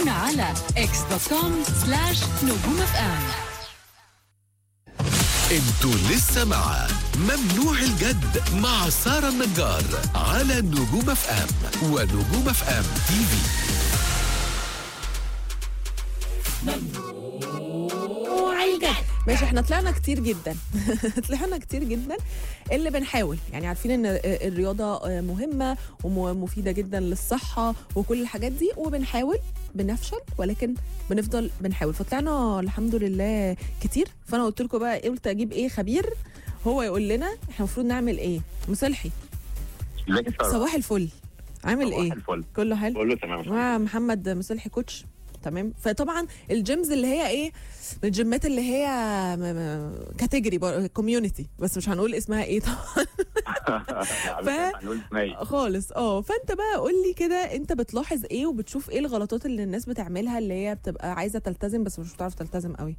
تابعونا على اكس دوت كوم سلاش نجوم اف ام انتوا لسه مع ممنوع الجد مع سارة النجار على نجوم اف ام ونجوم اف ام تي في ماشي احنا طلعنا كتير جدا طلعنا كتير جدا اللي بنحاول يعني عارفين ان الرياضه مهمه ومفيده جدا للصحه وكل الحاجات دي وبنحاول بنفشل ولكن بنفضل بنحاول فطلعنا الحمد لله كتير فانا قلت لكم بقى قلت اجيب ايه خبير هو يقول لنا احنا المفروض نعمل ايه مصلحي ازيك يا سارة؟ صباح الفل عامل صباح ايه الفل كله حلو بقول له تمام مع محمد مصلحي كوتش تمام فطبعا الجيمز اللي هي ايه من الجيمات اللي هي كاتيجوري كوميونتي بس مش هنقول اسمها ايه طبعا ف- هنقول اسمها ايه خالص اه فانت بقى قول لي كده انت بتلاحظ ايه وبتشوف ايه الغلطات اللي الناس بتعملها اللي هي بتبقى عايزه تلتزم بس مش بتعرف تلتزم قوي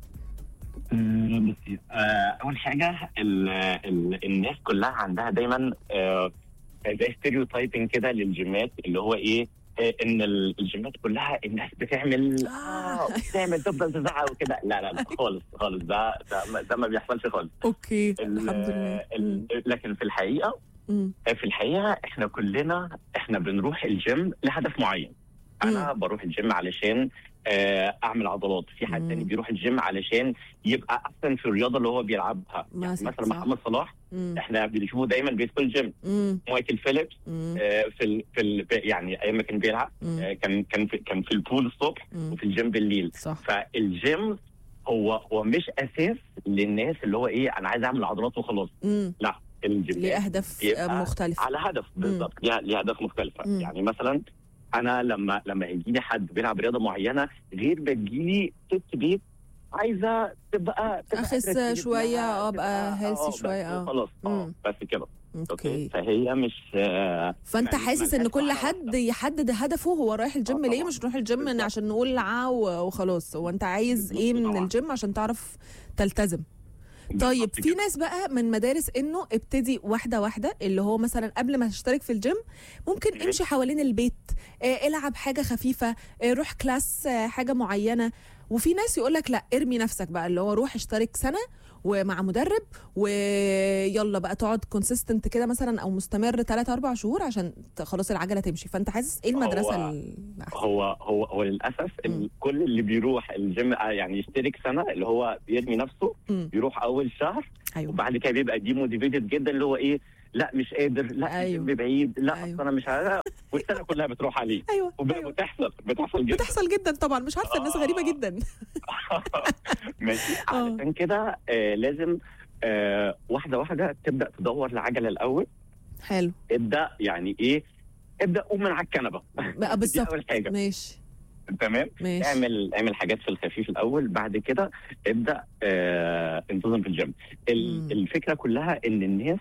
أمم، بصي آه، اول حاجه ال ال الناس كلها عندها دايما آه، زي ستيريو تايبنج كده للجيمات اللي هو ايه آه، ان ال- الجيمات كلها الناس بتعمل اه بتعمل تفضل تزعق وكده لا لا لا خالص خالص ده ده, ما- ده ما بيحصلش خالص اوكي ال- الحمد لله ال- لكن في الحقيقه مم. في الحقيقه احنا كلنا احنا بنروح الجيم لهدف معين انا بروح الجيم علشان آه، اعمل عضلات في حد مم. تاني بيروح الجيم علشان يبقى احسن في الرياضه اللي هو بيلعبها ما يعني صح- مثلا صح. محمد صلاح مم. احنا بنشوفه دايما بيدخل الجيم مم. مايكل فيليبس مم. آه، في ال في ال يعني ايام ما كان بيلعب مم. آه، كان كان في كان في البول الصبح مم. وفي الجيم بالليل صح فالجيم هو هو مش اساس للناس اللي هو ايه انا عايز اعمل عضلات وخلاص مم. لا الجيم ليه اهداف بيبقى مختلفه على هدف بالظبط ليها ليها اهداف مختلفه مم. يعني مثلا انا لما لما يجيني حد بيلعب رياضه معينه غير ما تجيلي ست بيت عايزه تبقى, تبقى أخس aggressive شوية، معاها، آه، أبقى تبقى- healthy بس شوية، آه. خلاص اه مم. بس كده اوكي اوكي فهي مش آه، فانت يعني حاسس ان ملهاش كل معنى حد واحدة. يحدد هدفه هو رايح الجيم آه ليه طبعاً. مش نروح الجيم إن بالظبط. عشان نقول عا و- وخلاص هو انت عايز بالظبط ايه من طبعاً. الجيم عشان تعرف تلتزم طيب بالظبط في كده. ناس بقى من مدارس انه ابتدي واحده واحده اللي هو مثلا قبل ما تشترك في الجيم ممكن مم. امشي حوالين البيت آه، العب حاجه خفيفه آه، روح كلاس آه، حاجه معينه وفي ناس يقول لك لا ارمي نفسك بقى اللي هو روح اشترك سنه ومع مدرب ويلا بقى تقعد كونسيستنت كده مثلا او مستمر 3 4 شهور عشان ت- خلاص العجله تمشي فانت حاسس ايه المدرسه هو- الاحسن هو هو هو للاسف مم. ال- كل اللي بيروح الجيم آه، يعني يشترك سنه اللي هو بيرمي نفسه مم. بيروح اول شهر ايوه وبعد كده بيبقى دي موتيفيتد جدا اللي هو ايه لا مش قادر لا أيوه. الجيم بعيد لا أيوه. أيوه. انا مش عارف والسنه كلها بتروح عليه ايوه وب- أيوة. بتحصل بتحصل جدا بتحصل جدا طبعا مش عارفه الناس غريبه آه. جدا ماشي علشان كده آه لازم آه واحده واحده تبدا تدور العجله الاول حلو ابدا يعني ايه ابدا قوم من على الكنبه بقى دي بالظبط اول حاجه ماشي تمام ماشي اعمل اعمل حاجات في الخفيف الاول بعد كده ابدا آه انتظم في الجيم ال- مم. الفكره كلها ان الناس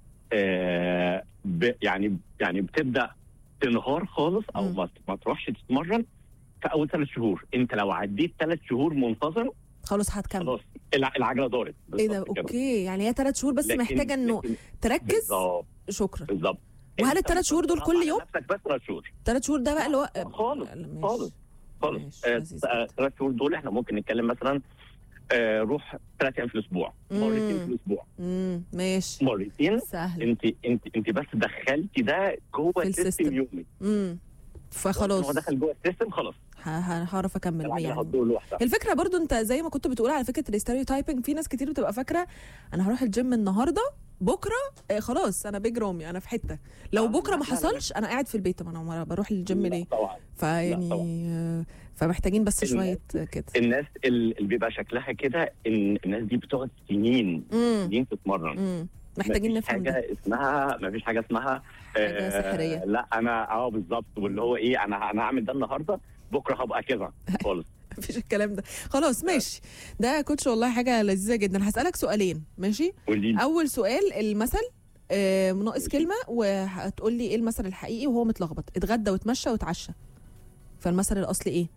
آه ب يعني يعني بتبدا تنهار خالص او مم. ما ما تروحش تتمرن في اول ثلاث شهور انت لو عديت ثلاث شهور منتظم خلاص هتكمل خلاص الع- العجله دارت ايه ده بالظبط كده. اوكي يعني هي ثلاث شهور بس لكن- محتاجه انه لكن- تركز بالظبط شكرا بالظبط وهل أنت الثلاث شهور دول بتضغط كل على يوم؟ نفسك بس ثلاث شهور ثلاث شهور ده بقى اللي هو خالص، ماشي. خالص. خالص ماشي، لذيذ جدا. ثلاث شهور دول احنا ممكن نتكلم مثلا آه روح ثلاث ايام في الاسبوع مم. مرتين في الاسبوع امم ماشي مرتين سهل انت انت انت بس دخلتي ده جوه في السيستم السيستم. يومي امم فخلاص هو دخل جوه السيستم خلاص ه- ه- هعرف اكمل العجله يعني هتدور لوحدها الفكره برضو انت زي ما كنت بتقول على فكره الستيريوتايبنج في ناس كتير بتبقى فاكره انا هروح الجيم النهارده بكره آه خلاص انا بيج رامي انا في حته لو آه، بكره لا، ما لا، لا. حصلش انا قاعد في البيت ما انا بروح الجيم لا ليه طبعا فيعني طبعاً. آه، فمحتاجين بس الناس- شويه كده الناس ال- اللي بيبقى شكلها كده ان الناس دي بتقعد سنين امم سنين تتمرن امم محتاجين مفيش نفهم ده حاجه اسمها ما فيش حاجه اسمها حاجة سحرية. لا انا اه بالظبط واللي هو ايه انا انا هعمل ده النهارده بكره هبقى كذا خالص مفيش الكلام ده خلاص ماشي ده كوتش والله حاجه لذيذه جدا هسالك سؤالين ماشي قولي لي اول سؤال المثل آه ناقص ماشي. كلمه وهتقول لي ايه المثل الحقيقي وهو متلخبط اتغدى واتمشى واتعشى فالمثل الاصلي ايه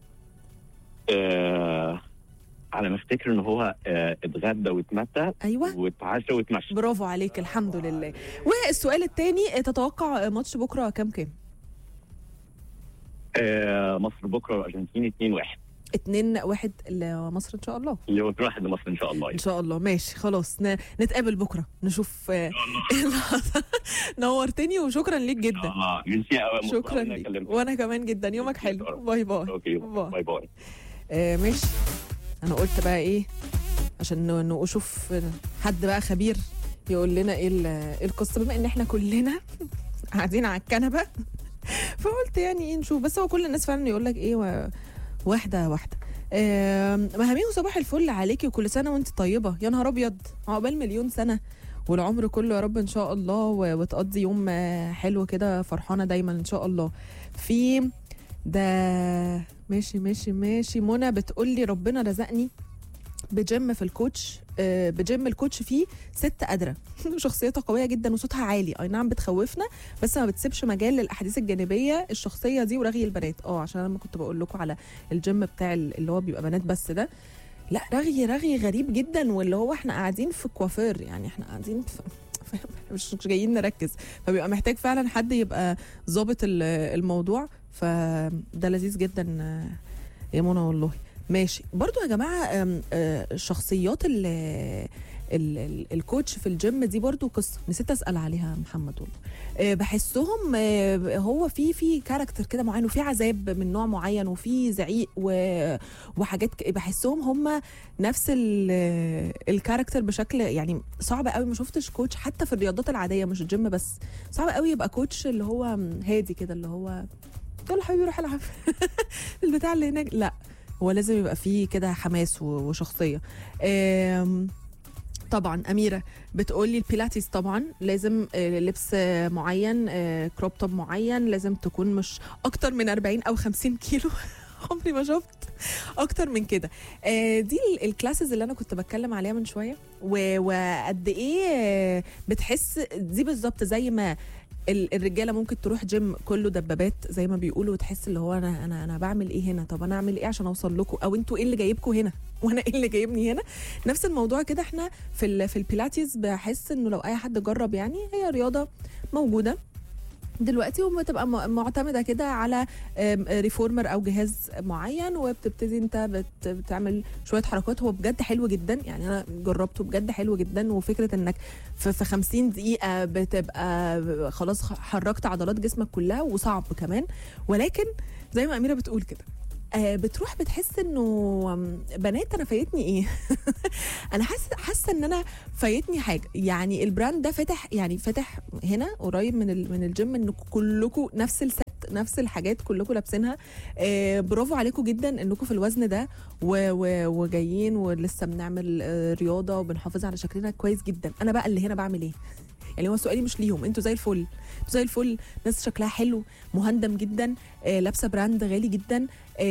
آه على ما افتكر ان هو آه اتغدى واتمتى ايوه واتعشى واتمشى برافو عليك الحمد لله والسؤال الثاني تتوقع ماتش بكره كام كام آه مصر بكره والارجنتين 2 1 اتنين واحد لمصر ان شاء الله اللي هو 2 1 لمصر ان شاء الله ان شاء الله ماشي خلاص ن... نتقابل بكره نشوف آه، إيه اللي حصل. نورتني وشكرا ليك جدا اه ميرسي قوي شكرا ليك وانا كمان جدا يومك حلو باي باي اوكي باي. باي باي آه ماشي انا قلت بقى ايه عشان ن- نشوف حد بقى خبير يقول لنا ايه ال- إيه القصه بما ان احنا كلنا قاعدين على الكنبه فقلت يعني ايه نشوف بس هو كل الناس فعلا يقول لك ايه و- واحده واحده آم، مهاميه صباح الفل عليكي وكل سنه وانت طيبه يا نهار ابيض عقبال مليون سنه والعمر كله يا رب ان شاء الله و- وتقضي يوم آه، حلو كده فرحانه دايما ان شاء الله في ده ماشي ماشي ماشي منى بتقول لي ربنا رزقني بجيم في الكوتش آه، بجيم الكوتش فيه ست قادره شخصيتها قويه جدا وصوتها عالي اي نعم بتخوفنا بس ما بتسيبش مجال للاحاديث الجانبيه الشخصيه دي ورغي البنات اه عشان انا لما كنت بقول لكم على الجيم بتاع ال- اللي هو بيبقى بنات بس ده لا رغي رغي غريب جدا واللي هو احنا قاعدين في كوافير يعني احنا قاعدين في فاهم؟ إحنا مش مش جايين نركز فبيبقى محتاج فعلا حد يبقى ظابط ال- الموضوع فده لذيذ جدا آه، يا منى والله ماشي برضو يا جماعه آم، آه، شخصيات ال ال- ال- الكوتش في الجيم دي برضو قصه نسيت اسال عليها يا محمد والله آه، بحسهم آه، هو في في كاركتر كده معين وفي عذاب من نوع معين وفي زعيق و- وحاجات ك- بحسهم هم نفس ال- الكاركتر بشكل يعني صعب قوي ما شفتش كوتش حتى في الرياضات العاديه مش الجيم بس صعب قوي يبقى كوتش اللي هو هادي كده اللي هو يلا حبيبي روح العب البتاع اللي هناك لا هو لازم يبقى فيه كده حماس و- وشخصيه آم، طبعا اميره بتقولي البيلاتيز طبعا لازم آه، لبس آه، معين آه، كروب توب معين لازم تكون مش اكتر من 40 او 50 كيلو عمري ما شفت اكتر من كده آه، دي ال- الكلاسز اللي انا كنت بتكلم عليها من شويه و- وقد ايه آه، بتحس دي بالظبط زي ما ال- الرجاله ممكن تروح جيم كله دبابات زي ما بيقولوا وتحس اللي هو انا انا انا بعمل ايه هنا طب انا اعمل ايه عشان اوصل لكم او انتوا ايه اللي جايبكم هنا وانا ايه اللي جايبني هنا نفس الموضوع كده احنا في ال في البيلاتيز بحس انه لو اي حد جرب يعني هي رياضه موجوده دلوقتي وبتبقى م- معتمده كده على آم، ريفورمر او جهاز معين وبتبتدي انت بت- بتعمل شويه حركات هو بجد حلو جدا يعني انا جربته بجد حلو جدا وفكره انك في في 50 دقيقه بتبقى خلاص حركت عضلات جسمك كلها وصعب كمان ولكن زي ما اميره بتقول كده آه، بتروح بتحس انه آم، بنات انا فايتني ايه انا حاسه حاسه ان انا فايتني حاجه يعني البراند ده فتح يعني فتح هنا قريب من ال- من الجيم انكم كلكم نفس الست نفس الحاجات كلكم لابسينها آه برافو عليكم جدا انكم في الوزن ده و و وجايين ولسه بنعمل آه رياضه وبنحافظ على شكلنا كويس جدا انا بقى اللي هنا بعمل ايه يعني هو سؤالي مش ليهم انتوا زي الفل انتوا زي الفل ناس شكلها حلو مهندم جدا آه لابسه براند غالي جدا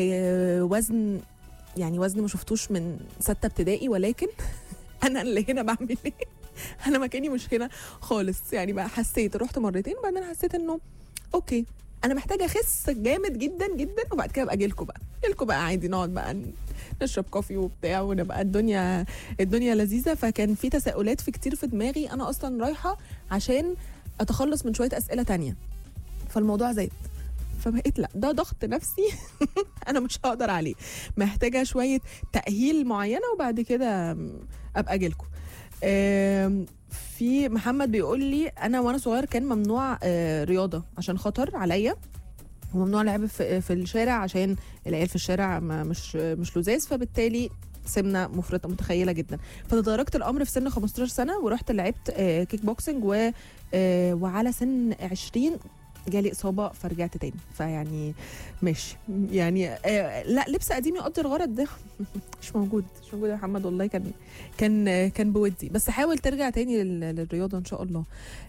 آه وزن يعني وزن ما شفتوش من ستة ابتدائي ولكن انا اللي هنا بعمل ايه انا مكاني مش هنا خالص يعني بقى حسيت رحت مرتين بعدين حسيت انه اوكي انا محتاجه اخس جامد جدا جدا وبعد كده ابقى اجيلكوا بقى اجيلكوا بقى عادي نقعد بقى ن- نشرب كوفي وبتاع ونبقى الدنيا الدنيا لذيذه فكان في تساؤلات في كتير في دماغي انا اصلا رايحه عشان اتخلص من شويه اسئله تانية فالموضوع زاد فبقيت لا ده ضغط نفسي انا مش هقدر عليه محتاجه شويه تاهيل معينه وبعد كده ابقى اجيلكم آم، في محمد بيقول لي انا وانا صغير كان ممنوع آه، رياضه عشان خطر عليا وممنوع لعب في, في الشارع عشان العيال في الشارع ما مش مش لزاز فبالتالي سمنه مفرطه متخيله جدا فتداركت الامر في سن 15 سنه ورحت لعبت آه، كيك بوكسنج و آه، وعلى سن 20 جالي اصابه فرجعت تاني فيعني ماشي يعني آه لا لبس قديم يقضي الغرض ده مش موجود مش موجود يا محمد والله كان كان كان بودي بس حاول ترجع تاني لل- للرياضه ان شاء الله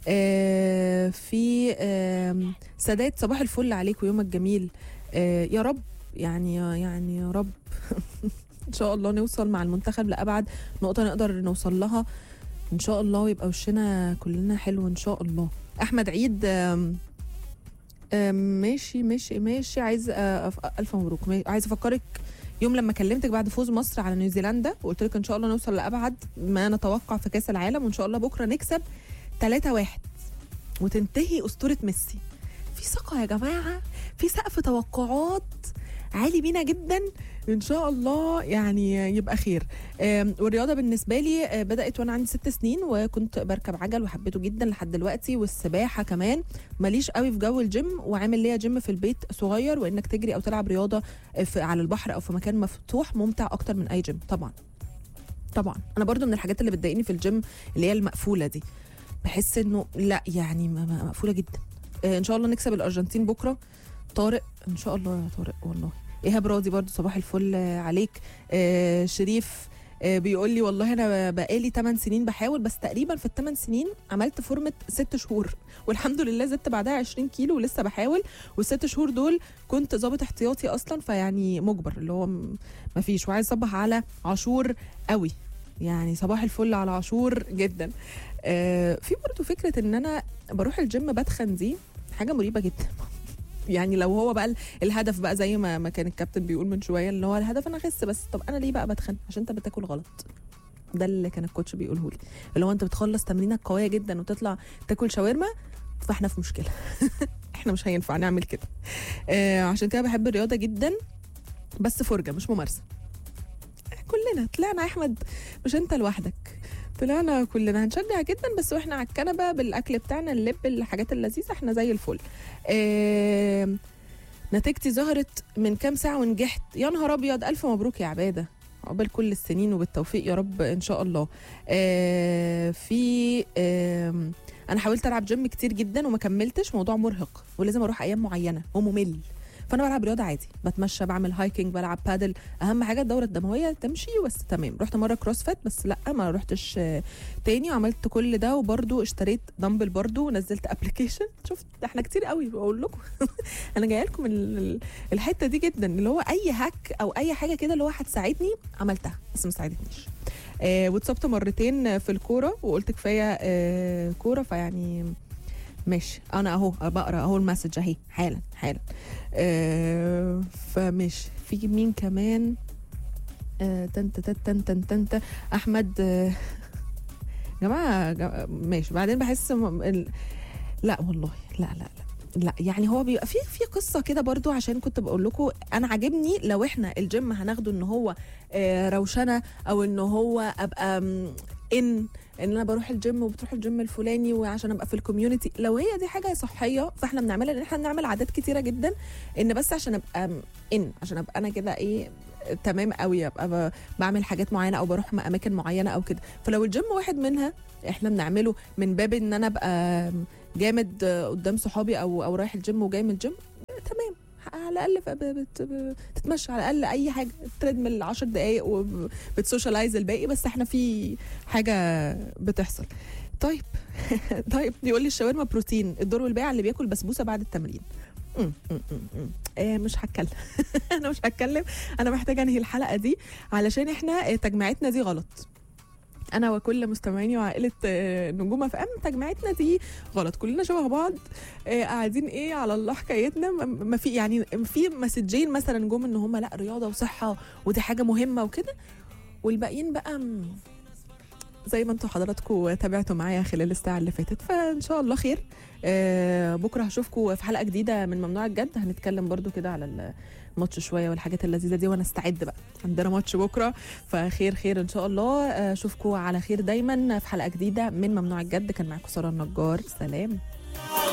آه في آه سادات صباح الفل عليك ويومك جميل آه يا رب يعني يعني يا رب ان شاء الله نوصل مع المنتخب لابعد نقطه نقدر نوصل لها ان شاء الله ويبقى وشنا كلنا حلو ان شاء الله احمد عيد آم آم، ماشي ماشي ماشي عايز آه، أف- الف مبروك ما- عايز افكرك يوم لما كلمتك بعد فوز مصر على نيوزيلندا وقلت لك ان شاء الله نوصل لابعد ما نتوقع في كاس العالم وان شاء الله بكره نكسب 3 1 وتنتهي اسطوره ميسي في ثقه يا جماعه في سقف توقعات عالي بينا جدا ان شاء الله يعني يبقى خير آم، والرياضه بالنسبه لي آه، بدات وانا عندي ست سنين وكنت بركب عجل وحبيته جدا لحد دلوقتي والسباحه كمان ماليش قوي في جو الجيم وعامل ليا جيم في البيت صغير وانك تجري او تلعب رياضه آه، في على البحر او في مكان مفتوح ممتع اكتر من اي جيم طبعا طبعا انا برضو من الحاجات اللي بتضايقني في الجيم اللي هي المقفوله دي بحس انه لا يعني م- م- مقفوله جدا آه، ان شاء الله نكسب الارجنتين بكره طارق ان شاء الله يا طارق والله ايهاب راضي برضو صباح الفل آه، عليك آه، شريف آه، بيقول لي والله انا بقالي 8 سنين بحاول بس تقريبا في الثمان سنين عملت فورمه 6 شهور والحمد لله زدت بعدها 20 كيلو ولسه بحاول والست شهور دول كنت ظابط احتياطي اصلا فيعني مجبر اللي هو م- مفيش وعايز اصبح على عاشور قوي يعني صباح الفل على عاشور جدا آه في برضو فكره ان انا بروح الجيم بتخن دي حاجه مريبه جدا يعني لو هو بقى ال- الهدف بقى زي ما ما كان الكابتن بيقول من شويه اللي هو الهدف انا اخس بس طب انا ليه بقى بتخن عشان انت بتاكل غلط ده اللي كان الكوتش بيقوله لي اللي هو انت بتخلص تمرينك قويه جدا وتطلع تاكل شاورما فاحنا في مشكله احنا مش هينفع نعمل كده آه عشان كده بحب الرياضه جدا بس فرجه مش ممارسه كلنا طلعنا يا احمد مش انت لوحدك طلعنا كلنا هنشجع جدا بس واحنا على الكنبه بالاكل بتاعنا اللب الحاجات اللذيذه احنا زي الفل آه نتيجتي ظهرت من كام ساعه ونجحت يا نهار ابيض الف مبروك يا عباده عقبال كل السنين وبالتوفيق يا رب ان شاء الله آه في آه انا حاولت العب جيم كتير جدا وما كملتش موضوع مرهق ولازم اروح ايام معينه وممل فانا بلعب رياضه عادي بتمشى بعمل هايكنج بلعب بادل اهم حاجه الدوره الدمويه تمشي بس تمام رحت مره كروس فيت بس لا ما رحتش آه، تاني وعملت كل ده وبرده اشتريت دمبل برده ونزلت ابلكيشن شفت احنا كتير قوي بقول لكم انا جايه لكم من ال- الحته دي جدا اللي هو اي هاك او اي حاجه كده اللي هو هتساعدني عملتها بس ما ساعدتنيش آه واتصبت مرتين في الكوره وقلت كفايه آه كوره فيعني ماشي انا اهو بقرا اهو المسج اهي حالا حالا آه فماشي في مين كمان آه تن تن تن تن تن تن احمد آه جماعه جماعة، ماشي بعدين بحس م- ال... لا والله لا لا لا لا يعني هو بيبقى في في قصه كده برضو عشان كنت بقول لكم انا عاجبني لو احنا الجيم هناخده ان هو آه، روشنه او ان هو ابقى م، ان ان انا بروح الجيم وبتروح الجيم الفلاني وعشان ابقى في الكوميونتي لو هي دي حاجه صحيه فاحنا بنعملها لان احنا بنعمل عادات كتيره جدا ان بس عشان ابقى م، ان عشان ابقى انا كده ايه تمام قوي ابقى ب- بعمل حاجات معينه او بروح م- اماكن معينه او كده فلو الجيم واحد منها احنا بنعمله من باب ان انا ابقى جامد قدام صحابي او او رايح الجيم وجاي من الجيم تمام على الاقل ف- ب- بت- ب- بتتمشى على الاقل اي حاجه تريدميل 10 دقائق وبتسوشيالايز الباقي بس احنا في حاجه بتحصل طيب طيب بيقول لي الشاورما بروتين الدور والباقي على اللي بياكل بسبوسه بعد التمرين مم، مم، مم، مم. آه مش هتكلم انا مش هتكلم انا محتاجه انهي الحلقه دي علشان احنا آه، تجميعتنا دي غلط انا وكل مستمعيني وعائله آه، نجوم في ام تجميعتنا دي غلط كلنا شبه بعض آه، قاعدين ايه على الله حكايتنا ما- ما في يعني في مسجين مثلا جم ان هم لا رياضه وصحه ودي حاجه مهمه وكده والباقيين بقى م- زي ما انتم حضراتكم تابعتوا معايا خلال الساعه اللي فاتت فان شاء الله خير آه بكره هشوفكم في حلقه جديده من ممنوع الجد هنتكلم برضو كده على الماتش شويه والحاجات اللذيذه دي وانا استعد بقى عندنا ماتش بكره فخير خير ان شاء الله آه، اشوفكم على خير دايما في حلقه جديده من ممنوع الجد كان معاكم ساره النجار سلام